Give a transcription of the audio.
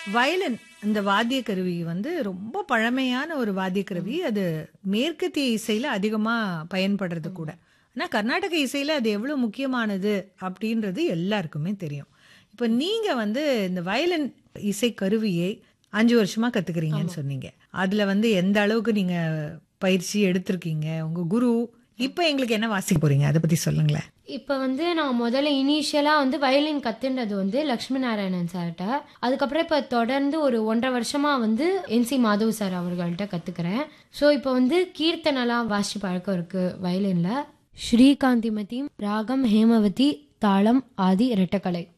violin இந்த வாத்திய கருவி வந்து ரொம்ப பழமையான ஒரு வாத்திய கருவி அது மேற்கத்திய இசையில அதிகமா பயன்படுறது கூட ஆனா கர்நாடக இசையில அது எவ்வளவு முக்கியமானது அப்படின்றது எல்லாருக்குமே தெரியும் இப்ப நீங்க வந்து இந்த வயலின் இசை கருவியை அஞ்சு வருஷமா கத்துக்கிறீங்கன்னு சொன்னீங்க அதுல வந்து எந்த அளவுக்கு நீங்க பயிற்சி எடுத்திருக்கீங்க உங்க குரு இப்ப எங்களுக்கு என்ன வாசிக்க போறீங்க அதை பத்தி சொல்லுங்களேன் இப்போ வந்து நான் முதல்ல இனிஷியலாக வந்து வயலின் கற்றுன்றது வந்து லக்ஷ்மி நாராயணன் சார்கிட்ட அதுக்கப்புறம் இப்போ தொடர்ந்து ஒரு ஒன்றரை வருஷமாக வந்து என்சி மாதவ் சார் அவர்கள்ட்ட கற்றுக்கிறேன் ஸோ இப்போ வந்து கீர்த்தனெல்லாம் வாசி பழக்கம் இருக்குது வயலினில் ஸ்ரீகாந்திமதி ராகம் ஹேமவதி தாளம் ஆதி இரட்டக்கலை